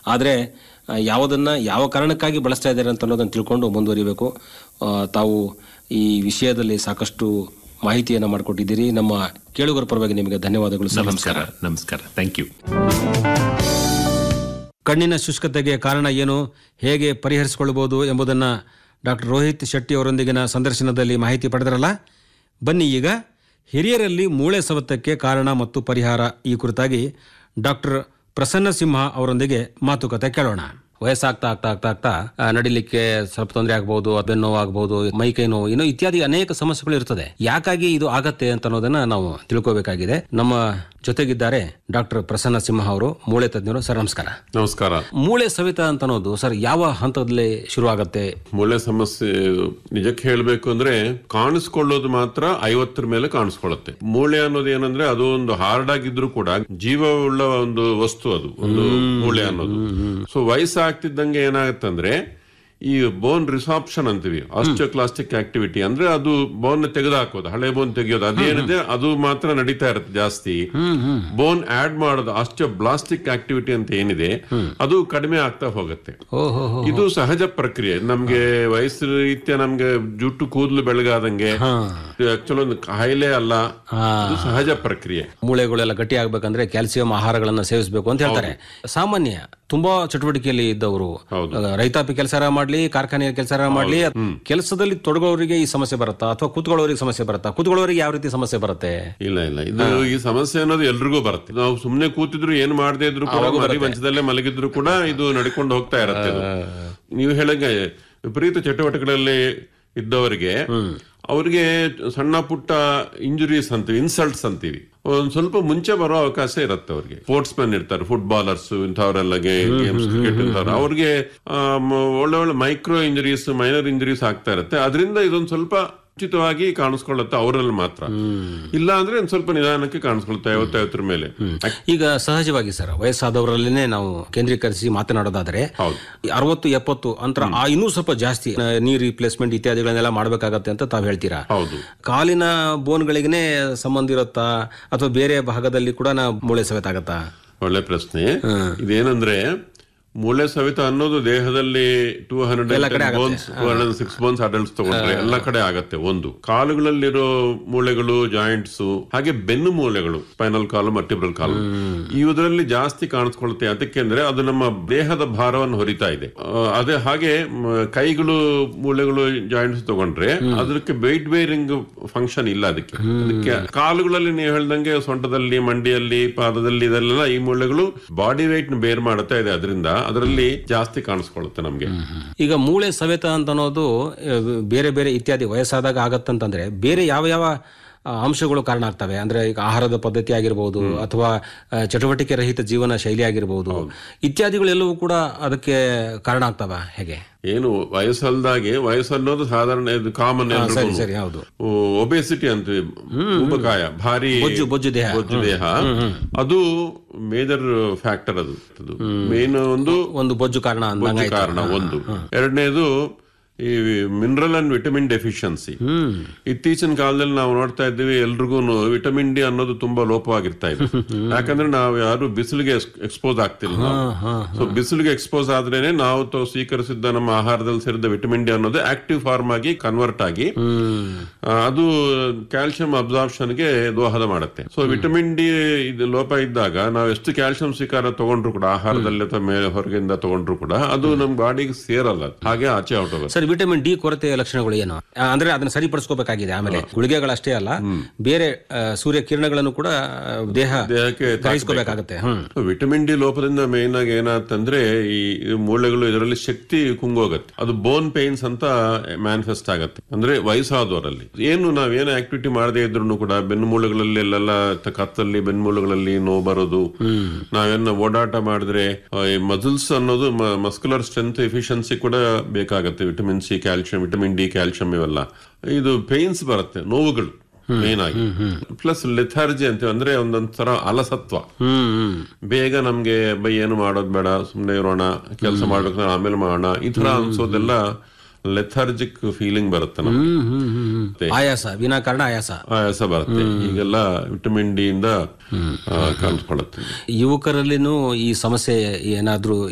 ಆದರೆ ಯಾವುದನ್ನ ಯಾವ ಕಾರಣಕ್ಕಾಗಿ ಬಳಸ್ತಾ ಇದ್ದಾರೆ ಅಂತ ಅನ್ನೋದನ್ನು ತಿಳ್ಕೊಂಡು ಮುಂದುವರಿಬೇಕು ಆ, ತಾವು ಈ ವಿಷಯದಲ್ಲಿ ಸಾಕಷ್ಟು ಮಾಹಿತಿಯನ್ನು ಮಾಡಿಕೊಟ್ಟಿದ್ದೀರಿ ನಮ್ಮ ಕೇಳುಗರ ಪರವಾಗಿ ನಿಮಗೆ ಧನ್ಯವಾದಗಳು ಸರ್ ನಮಸ್ಕಾರ ನಮಸ್ಕಾರ ಥ್ಯಾಂಕ್ ಯು ಕಣ್ಣಿನ ಶುಷ್ಕತೆಗೆ ಕಾರಣ ಏನು ಹೇಗೆ ಪರಿಹರಿಸಿಕೊಳ್ಳಬಹುದು ಎಂಬುದನ್ನು ಡಾಕ್ಟರ್ ರೋಹಿತ್ ಶೆಟ್ಟಿ ಅವರೊಂದಿಗಿನ ಸಂದರ್ಶನದಲ್ಲಿ ಮಾಹಿತಿ ಪಡೆದರಲ್ಲ ಬನ್ನಿ ಈಗ ಹಿರಿಯರಲ್ಲಿ ಮೂಳೆ ಸವತಕ್ಕೆ ಕಾರಣ ಮತ್ತು ಪರಿಹಾರ ಈ ಕುರಿತಾಗಿ ಡಾಕ್ಟರ್ ಪ್ರಸನ್ನ ಸಿಂಹ ಅವರೊಂದಿಗೆ ಮಾತುಕತೆ ಕೇಳೋಣ ವಯಸ್ಸಾಗ್ತಾ ಆಗ್ತಾ ಆಗ್ತಾ ಆಗ್ತಾ ಆ, ನಡಿಲಿಕ್ಕೆ ಸ್ವಲ್ಪ ತೊಂದರೆ ಆಗ್ಬಹುದು ಬೆನ್ನು ನೋವು ಆಗ್ಬಹುದು ಮೈ ಕೈ ನೋವು ಇನ್ನು ಇತ್ಯಾದಿ ಅನೇಕ ಸಮಸ್ಯೆಗಳು ಇರ್ತದೆ ಯಾಕಾಗಿ ಇದು ಆಗತ್ತೆ ಅಂತ ಅನ್ನೋದನ್ನ ನಾವು ತಿಳ್ಕೋಬೇಕಾಗಿದೆ ನಮ್ಮ ಜೊತೆಗಿದ್ದಾರೆ ಡಾಕ್ಟರ್ ಪ್ರಸನ್ನ ಸಿಂಹ ಅವರು ಮೂಳೆ ತಜ್ಞರು ಸರ್ ನಮಸ್ಕಾರ ನಮಸ್ಕಾರ ಮೂಳೆ ಸವೆತ ಅಂತ ಅನ್ನೋದು ಸರ್ ಯಾವ ಹಂತದಲ್ಲಿ ಶುರು ಆಗತ್ತೆ ಮೂಳೆ ಸಮಸ್ಯೆ ನಿಜಕ್ಕೆ ಹೇಳಬೇಕು ಅಂದ್ರೆ ಕಾಣಿಸ್ಕೊಳ್ಳೋದು ಮಾತ್ರ ಐವತ್ತರ ಮೇಲೆ ಕಾಣಿಸ್ಕೊಳ್ಳುತ್ತೆ ಮೂಳೆ ಅನ್ನೋದು ಏನಂದ್ರೆ ಅದು ಒಂದು ಹಾರ್ಡ್ ಆಗಿದ್ರು ಕೂಡ ಜೀವವುಳ್ಳ ಒಂದು ವಸ್ತು ಅದು ಒಂದು ಮೂಳೆ ಅನ್ನೋದು ಸೊ ವಯಸ್ಸಾಗ್ತಿದ್ದಂಗೆ ಏನಾಗುತ್ತಂದ್ರೆ ಈ ಬೋನ್ ರಿಸಾಪ್ಷನ್ ಅಂತೀವಿ ಆಸ್ಟಿಯೋಕ್ಲಾಸ್ಟಿಕ್ ಆಕ್ಟಿವಿಟಿ ಅಂದ್ರೆ ಅದು ಬೋನ್ ತೆಗೆದುಹಾಕೋದು ಹಳೆ ಬೋನ್ ತೆಗೆಯೋದು ಅದೇನಿದೆ ಅದು ಮಾತ್ರ ನಡೀತಾ ಇರುತ್ತೆ ಜಾಸ್ತಿ ಬೋನ್ ಆಡ್ ಮಾಡೋದು ಆಸ್ಟಿಯೋಬ್ಲಾಸ್ಟಿಕ್ ಆಕ್ಟಿವಿಟಿ ಅಂತ ಏನಿದೆ ಅದು ಕಡಿಮೆ ಆಗ್ತಾ ಹೋಗುತ್ತೆ ಓಹೋ ಇದು ಸಹಜ ಪ್ರಕ್ರಿಯೆ ನಮ್ಗೆ ವಯಸ್ಸು ರೀತ್ಯ ನಮ್ಗೆ ಜುಟ್ಟು ಕೂದಲು ಬೆಳಗಾದಂಗೆ ಆಕ್ಚುಲಿ ಒಂದು ಕಾಯಿಲೆ ಅಲ್ಲ ಇದು ಸಹಜ ಪ್ರಕ್ರಿಯೆ ಮೂಳೆಗಳೆಲ್ಲ ಗಟ್ಟಿ ಆಗ್ಬೇಕಂದ್ರೆ ಕ್ಯಾಲ್ಸಿಯಂ ಆಹಾರಗಳನ್ನ ಸೇವಿಸಬೇಕು ಅಂತ ಹೇಳ್ತಾರೆ ಸಾಮಾನ್ಯ ತುಂಬಾ ಚಟುವಟಿಕೆಯಲ್ಲಿ ಇದ್ದವರು ಹೌದು. ಆ, ರೈತಾಪಿ ಕೆಲಸ ಮಾಡ್ಲಿ ಕಾರ್ಖಾನೆಯ ಕೆಲಸ ಮಾಡ್ಲಿ ಕೆಲಸದಲ್ಲಿ ತೊಡಗೋರಿಗೆ ಈ ಸಮಸ್ಯೆ ಬರುತ್ತಾ ಅಥವಾ ಕೂತ್ಕೊಳ್ಳೋರಿಗೆ ಸಮಸ್ಯೆ ಬರುತ್ತಾ ಕೂತ್ಕೊಳ್ಳೋರಿಗೆ ಯಾವ ರೀತಿ ಸಮಸ್ಯೆ ಬರುತ್ತೆ ಇಲ್ಲ ಇಲ್ಲ ಇದು ಈ ಸಮಸ್ಯೆ ಅನ್ನೋದು ಎಲ್ರಿಗೂ ಬರುತ್ತೆ ನಾವು ಸುಮ್ನೆ ಕೂತಿದ್ರು ಏನು ಮಾಡದೇ ಇದ್ರು ಕೂಡ ಮರಿ ಮಂಚದಲ್ಲೇ ಮಲಗಿದ್ರು ಕೂಡ ಇದು ನಡ್ಕೊಂಡು ಹೋಗ್ತಾ ಇರತ್ತೆ ಇದು. ನೀವು ಹೇಳಂಗೆ ವಿಪರೀತ ಚಟುವಟಿಕೆಗಳಲ್ಲಿ ಇದ್ದವರಿಗೆ ಅವ್ರಿಗೆ ಸಣ್ಣ ಪುಟ್ಟ ಇಂಜುರೀಸ್ ಅಂತೀವಿ ಇನ್ಸಲ್ಟ್ಸ್ ಅಂತೀವಿ ಒಂದ್ ಸ್ವಲ್ಪ ಮುಂಚೆ ಬರೋ ಅವಕಾಶ ಇರುತ್ತೆ ಅವ್ರಿಗೆ ಸ್ಪೋರ್ಟ್ಸ್ ಮೆನ್ ಇರ್ತಾರೆ ಫುಟ್ಬಾಲರ್ಸ್ ಇಂಥವರೆಲ್ಲ ಗೇಮ್ಸ್ ಕ್ರಿಕೆಟ್ ಇಂಥವ್ರು ಅವ್ರಿಗೆ ಆ, ಮ- ಒಳ್ಳೆ ಒಳ್ಳೆ ಮೈಕ್ರೋ ಇಂಜುರೀಸ್ ಮೈನರ್ ಇಂಜುರೀಸ್ ಆಗ್ತಾ ಇರುತ್ತೆ ಅದರಿಂದ ಇದೊಂದು ಸ್ವಲ್ಪ ಉಚಿತವಾಗಿ ಕಾಣಿಸ್ಕೊಳ್ಳುತ್ತೆ ಅವರಲ್ಲಿ ಮಾತ್ರ ಇಲ್ಲ ಅಂದ್ರೆ ಒಂದ್ ಸ್ವಲ್ಪ ನಿಧಾನಕ್ಕೆ ಕಾಣಿಸ್ಕೊಳುತ್ತೆ ಐವತ್ತೈವತ್ತರ ಮೇಲೆ ಈಗ ಸಹಜವಾಗಿ ಸರ್ ವಯಸ್ಸಾದವರಲ್ಲೇನೆ ನಾವು ಕೇಂದ್ರೀಕರಿಸಿ ಮಾತನಾಡೋದಾದ್ರೆ ಹೌದು. ಈ ಅರವತ್ತು ಎಪ್ಪತ್ತು ಅಂತರ ಆ ಇನ್ನೂ ಸ್ವಲ್ಪ ಜಾಸ್ತಿ ಆ, ನೀರ್ ರಿಪ್ಲೇಸ್ಮೆಂಟ್ ಇತ್ಯಾದಿಗಳನ್ನೆಲ್ಲ ಮಾಡಬೇಕಾಗತ್ತೆ ಅಂತ ತಾವು ಹೇಳ್ತೀರಾ ಹೌದು ಕಾಲಿನ ಬೋನ್ಗಳಿಗೇ ಸಂಬಂಧ ಇರುತ್ತಾ ಅಥವಾ ಬೇರೆ ಭಾಗದಲ್ಲಿ ಕೂಡ ನಾ ಮೂಳೆ ಸವೆತ ಆಗತ್ತಾ ಒಳ್ಳೆ ಪ್ರಶ್ನೆ ಇದೇನಂದ್ರೆ ಮೂಳೆ ಸವಿತ ಅನ್ನೋದು ದೇಹದಲ್ಲಿ two hundred bones two hundred six bones adults ತಗೊಂಡ್ರೆ ಎಲ್ಲ ಕಡೆ ಆಗತ್ತೆ ಒಂದು ಕಾಲುಗಳಲ್ಲಿರೋ ಮೂಳೆಗಳು ಜಾಯಿಂಟ್ಸ್ ಹಾಗೆ ಬೆನ್ನು ಮೂಳೆಗಳು ಸ್ಪೈನಲ್ ಕಾಲು ಮರ್ಟಿಬ್ರಲ್ ಕಾಲು ಇವುದರಲ್ಲಿ ಜಾಸ್ತಿ ಕಾಣಿಸ್ಕೊಳುತ್ತೆ ಅದಕ್ಕೆ ಅಂದ್ರೆ ಅದು ನಮ್ಮ ದೇಹದ ಭಾರವನ್ನು ಹೊರಿತಾ ಇದೆ ಆ, ಅದೇ ಹಾಗೆ ಮ, ಕೈಗಳು ಮೂಳೆಗಳು ಜಾಯಿಂಟ್ಸ್ ತಗೊಂಡ್ರೆ ಅದಕ್ಕೆ ವೆಯ್ಟ್ ಬೇರಿಂಗ್ ಫಂಕ್ಷನ್ ಇಲ್ಲ ಅದಕ್ಕೆ ಅದಕ್ಕೆ ಕಾಲುಗಳಲ್ಲಿ ನೀವು ಹೇಳ್ದಂಗೆ ಸೊಂಟದಲ್ಲಿ ಮಂಡಿಯಲ್ಲಿ ಪಾದದಲ್ಲಿ ಇದೆಲ್ಲ ಈ ಮೂಳೆಗಳು ಬಾಡಿ weight ನ ಬೇರ್ ಮಾಡುತ್ತಾ ಇದೆ ಅದರಿಂದ ಅದರಲ್ಲಿ ಜಾಸ್ತಿ ಕಾಣಿಸ್ಕೊಳ್ಳುತ್ತೆ ನಮ್ಗೆ ಈಗ ಮೂಳೆ ಸವೆತ ಅಂತ ಅನ್ನೋದು ಆ, ಬೇರೆ ಬೇರೆ ಇತ್ಯಾದಿ ವಯಸ್ಸಾದಾಗ ಆಗತ್ತಂತಂದ್ರೆ ಬೇರೆ ಯಾವ ಯಾವ ಆ, ಅಂಶಗಳು ಕಾರಣ ಆಗ್ತವೆ ಅಂದ್ರೆ ಈಗ ಆಹಾರದ ಪದ್ಧತಿ ಆಗಿರ್ಬೋದು ಅಥವಾ ಆ, ಚಟುವಟಿಕೆ ರಹಿತ ಜೀವನ ಶೈಲಿ ಆಗಿರ್ಬೋದು ಇತ್ಯಾದಿಗಳೆಲ್ಲವೂ ಕೂಡ ಅದಕ್ಕೆ ಕಾರಣ ಆಗ್ತವ ಹೇಗೆ ಏನು ವಯಸ್ಸಲ್ದಾಗೆ ವಯಸ್ಸನ್ನೋದು ಸಾಧಾರಣ ಇದು ಕಾಮನ್ ಸರಿ ಸರಿ ಹೌದು ಒಬೆಸಿಟಿ ಅಂತೀವಿ ಉಪಕಾಯ ಭಾರಿ ಬೊಜ್ಜು ಬೊಜ್ಜು ದೇಹ ಬೊಜ್ಜು ದೇಹ ಅದು ಮೇಜರ್ ಫ್ಯಾಕ್ಟರ್ ಅದು ಮೇನ್ ಒಂದು ಒಂದು ಬೊಜ್ಜು ಕಾರಣ ಬೊಜ್ಜು ಅಂದಂಗಾಯ್ತು. ಕಾರಣ ಒಂದು ಎರಡನೇದು ಈ ಮಿನರಲ್ ಅಂಡ್ ವಿಟಮಿನ್ ಡೆಫಿಷಿಯನ್ಸಿ ಇತ್ತೀಚಿನ ಕಾಲದಲ್ಲಿ ನಾವು ನೋಡ್ತಾ ಇದ್ದೀವಿ ಎಲ್ರಿಗೂ ವಿಟಮಿನ್ ಡಿ ಅನ್ನೋದು ತುಂಬಾ ಲೋಪವಾಗಿರ್ತಾ ಇದೆ ಯಾಕಂದ್ರೆ ನಾವು ಯಾರು ಬಿಸಿಲಿಗೆ ಎಕ್ಸ್ಪೋಸ್ ಆಗ್ತಿಲ್ಲ ಸೊ ಬಿಸಿಲಿಗೆ ಎಕ್ಸ್ಪೋಸ್ ಆದ್ರೇನೆ ನಾವು ತ- ಸ್ವೀಕರಿಸಿದ್ದ ನಮ್ಮ ಆಹಾರದಲ್ಲಿ ಸೇರಿದ ವಿಟಮಿನ್ ಡಿ ಅನ್ನೋದು ಆಕ್ಟಿವ್ ಫಾರ್ಮ್ ಆಗಿ ಕನ್ವರ್ಟ್ ಆಗಿ ಆ, ಅದು ಕ್ಯಾಲ್ಸಿಯಂ ಅಬ್ಸಾರ್ಪ್ಷನ್ಗೆ ದೋಹದ ಮಾಡುತ್ತೆ ಸೊ ವಿಟಮಿನ್ ಡಿ ಇದು ಲೋಪ ಇದ್ದಾಗ ನಾವು ಎಷ್ಟು ಕ್ಯಾಲ್ಸಿಯಂ ಸ್ವೀಕಾರ ತಗೊಂಡ್ರು ಕೂಡ ಆಹಾರದಲ್ಲಿ ಅಥವಾ ಮೇಲೆ ಹೊರಗಿಂದ ತಗೊಂಡ್ರು ಕೂಡ ಅದು ನಮ್ಮ ಬಾಡಿಗೆ ಸೇರಲ್ಲ ಅದು. ಹಾಗೆ ಆಚೆ ಹೊರಟೋಗುತ್ತೆ ಸರ್ ವಿಟಮಿನ್ ಡಿ ಕೊರತೆಯ ಲಕ್ಷಣಗಳು ಏನು ಆ, ಅಂದ್ರೆ ಅದನ್ನ ಸರಿಪಡಿಸ್ಕೋಬೇಕಾಗಿದೆ ಆಮೇಲೆ ಗುಳಿಗೆಗಳಷ್ಟೇ ಅಲ್ಲ ಬೇರೆ ಆ, ಸೂರ್ಯ ಕಿರಣಗಳನ್ನು ಕೂಡ ಆ, ದೇಹ ದೇಹಕ್ಕೆ ಗ್ರಹಿಸ್ಕೋಬೇಕಾಗತ್ತೆ ಹ್ಮ್ ವಿಟಮಿನ್ ಡಿ ಲೋಪದಿಂದ ಮೇನ್ ಆಗಿ ಏನಾಗ್ತಂದ್ರೆ ಈ ಈ ಮೂಳೆಗಳು ಇದರಲ್ಲಿ ಶಕ್ತಿ ಕುಂಗೋಗತ್ತೆ ಅದು ಬೋನ್ ಪೇನ್ಸ್ ಅಂತ ಮ್ಯಾನಿಫೆಸ್ಟ್ ಆಗತ್ತೆ ಅಂದ್ರೆ ವಯಸ್ಸಾದವರಲ್ಲಿ ಏನು ನಾವೇನು ಆಕ್ಟಿವಿಟಿ ಮಾಡದೇ ಇದ್ರು ಕೂಡ ಬೆನ್ನು ಮೂಳೆಗಳಲ್ಲಿ ಅಲ್ಲೆಲ್ಲ ತ- ಕತ್ತಲ್ಲಿ ಬೆನ್ನು ಮೂಳೆಗಳಲ್ಲಿ ನೋವು ಬರೋದು ನಾವೇನ ಓಡಾಟ ಮಾಡಿದ್ರೆ ಮಸಲ್ಸ್ ಅನ್ನೋದು ಮಸ್ಕ್ಯುಲರ್ ಸ್ಟ್ರೆಂತ್ ಎಫಿಷಿಯನ್ಸಿ ಕೂಡ ಬೇಕಾಗತ್ತೆ vitamin C calcium vitamin D calcium ಇವೆಲ್ಲ ಇದು ಪೇನ್ಸ್ ಬರುತ್ತೆ ನೋವುಗಳು ಮೇನ್ ಆಗಿ ಪ್ಲಸ್ ಲೆಥಾರ್ಜಿ ಅಂತೀವಿ ಅಂದ್ರೆ ಒಂದೊಂಥರ ಅಲಸತ್ವ ಹ್ಮ್ ಹ್ಮ್ ಬೇಗ ನಮ್ಗೆ ಬೈ ಏನು ಮಾಡೋದ್ ಬೇಡ ಸುಮ್ನೆ ಇರೋಣ ಕೆಲಸ ಮಾಡ್ಬೇಕು ಆಮೇಲೆ ಮಾಡೋಣ ಈ ತರ ಅನ್ಸೋದೆಲ್ಲ ಲೆಥಾರ್ಜಿಕ್ ಫೀಲಿಂಗ್ ಬರುತ್ತೆ ನಮ್ಗೆ ಹ್ಮ್ ಹ್ಮ್ ಹ್ಮ್ ಹ್ಮ್. ಆಯಾಸ ವಿನಾಕಾರಣ ಆಯಾಸ ಆಯಾಸ ಬರುತ್ತೆ ಈಗೆಲ್ಲ ವಿಟಮಿನ್ ಡಿ ಇಂದ ಆ, ಕಾಣಿಸ್ಕೊಳ್ಳುತ್ತೆ ಯುವಕರಲ್ಲಿನೂ ಈ ಸಮಸ್ಯೆ ಏನಾದ್ರೂ